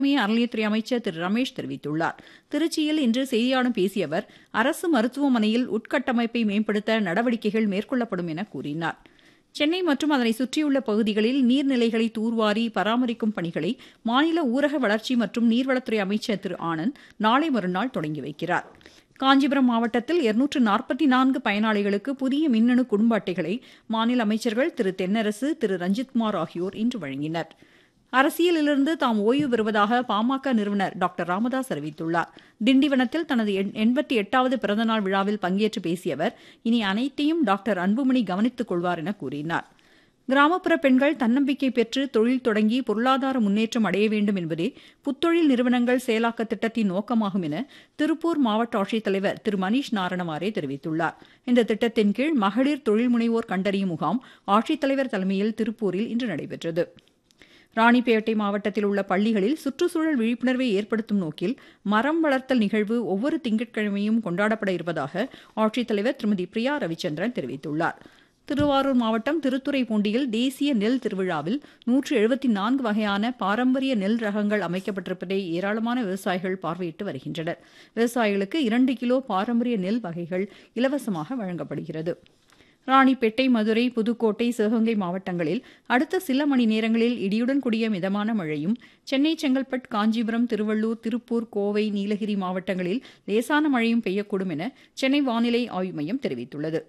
மத்திய அறநிலையத்துறை அமைச்சர் திரு ரமேஷ் தெரிவித்துள்ளார் திருச்சியில் இன்று செய்தியாளர்களிடம் பேசிய அவர் அரசு மருத்துவமனையில் உட்கட்டமைப்பை மேம்படுத்த நடவடிக்கைகள் மேற்கொள்ளப்படும் என கூறினார் சென்னை மற்றும் அதனை சுற்றியுள்ள பகுதிகளில் நீர்நிலைகளை தூர்வாரி பராமரிக்கும் பணிகளை மாநில ஊரக வளர்ச்சி மற்றும் நீர்வளத்துறை அமைச்சர் திரு ஆனந்த் நாளை மறுநாள் தொடங்கி வைக்கிறார் காஞ்சிபுரம் மாவட்டத்தில் இருநூற்று நாற்பத்தி நான்கு பயனாளிகளுக்கு புதிய மின்னணு குடும்ப அட்டைகளை மாநில அமைச்சர்கள் திரு தென்னரசு திரு ரஞ்சித்குமார் ஆகியோர் இன்று வழங்கினர் அரசியலிலிருந்து தாம் ஓய்வு பெறுவதாக பாமக நிறுவனர் டாக்டர் ராமதாஸ் அறிவித்துள்ளார் திண்டிவனத்தில் தனது எண்பத்தி எட்டாவது பிறந்தநாள் விழாவில் பங்கேற்று பேசிய அவர் இனி அனைத்தையும் டாக்டர் அன்புமணி கவனித்துக் கொள்வார் என கூறினார் கிராமப்புற பெண்கள் தன்னம்பிக்கை பெற்று தொழில் தொடங்கி பொருளாதார முன்னேற்றம் அடைய வேண்டும் என்பதே புத்தொழில் நிறுவனங்கள் செயலாக்க திட்டத்தின் நோக்கமாகும் என திருப்பூர் மாவட்ட ஆட்சித்தலைவர் திரு மணீஷ் நாரணமாரே தெரிவித்துள்ளார் இந்த திட்டத்தின் கீழ் மகளிர் தொழில் முனைவோர் கண்டறியும் முகாம் ஆட்சித்தலைவர் தலைமையில் திருப்பூரில் இன்று நடைபெற்றது ராணிப்பேட்டை மாவட்டத்தில் உள்ள பள்ளிகளில் சுற்றுச்சூழல் விழிப்புணர்வை ஏற்படுத்தும் நோக்கில் மரம் வளர்த்தல் நிகழ்வு ஒவ்வொரு திங்கட்கிழமையும் கொண்டாடப்பட இருப்பதாக ஆட்சித்தலைவர் திருமதி பிரியா ரவிச்சந்திரன் தெரிவித்துள்ளார் திருவாரூர் மாவட்டம் திருத்துறைப்பூண்டியில் தேசிய நெல் திருவிழாவில் நூற்று எழுபத்தி நான்கு வகையான பாரம்பரிய நெல் ரகங்கள் அமைக்கப்பட்டிருப்பதை ஏராளமான விவசாயிகள் பார்வையிட்டு வருகின்றனர் விவசாயிகளுக்கு இரண்டு கிலோ பாரம்பரிய நெல் வகைகள் இலவசமாக வழங்கப்படுகிறது ராணிப்பேட்டை மதுரை புதுக்கோட்டை சிவகங்கை மாவட்டங்களில் அடுத்த சில மணி நேரங்களில் இடியுடன் கூடிய மிதமான மழையும் சென்னை செங்கல்பட்டு காஞ்சிபுரம் திருவள்ளூர் திருப்பூர் கோவை நீலகிரி மாவட்டங்களில் லேசான மழையும் பெய்யக்கூடும் என சென்னை வானிலை ஆய்வு மையம் தெரிவித்துள்ளது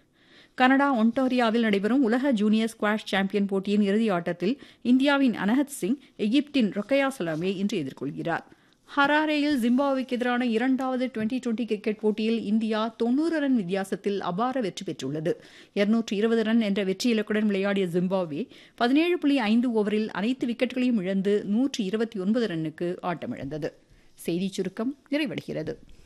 கனடா ஒன்டாரியாவில் நடைபெறும் உலக ஜூனியர் ஸ்குவாஷ் சாம்பியன் போட்டியின் இறுதி ஆட்டத்தில் இந்தியாவின் அனஹத் சிங் எகிப்தின் ரொக்கையா சலாமே இன்று எதிர்கொள்கிறார் ஹராரேயில் ஜிம்பாப்வேக்கு எதிரான இரண்டாவது டுவெண்டி டுவெண்டி கிரிக்கெட் போட்டியில் இந்தியா தொன்னூறு ரன் வித்தியாசத்தில் அபார வெற்றி பெற்றுள்ளது இருநூற்று இருபது ரன் என்ற வெற்றி இலக்குடன் விளையாடிய ஜிம்பாப்வே பதினேழு புள்ளி ஐந்து ஓவரில் அனைத்து விக்கெட்டுகளையும் இழந்து நூற்று இருபத்தி ஒன்பது ரன்னுக்கு ஆட்டமிழந்தது செய்திச் சுருக்கம் நிறைவடைகிறது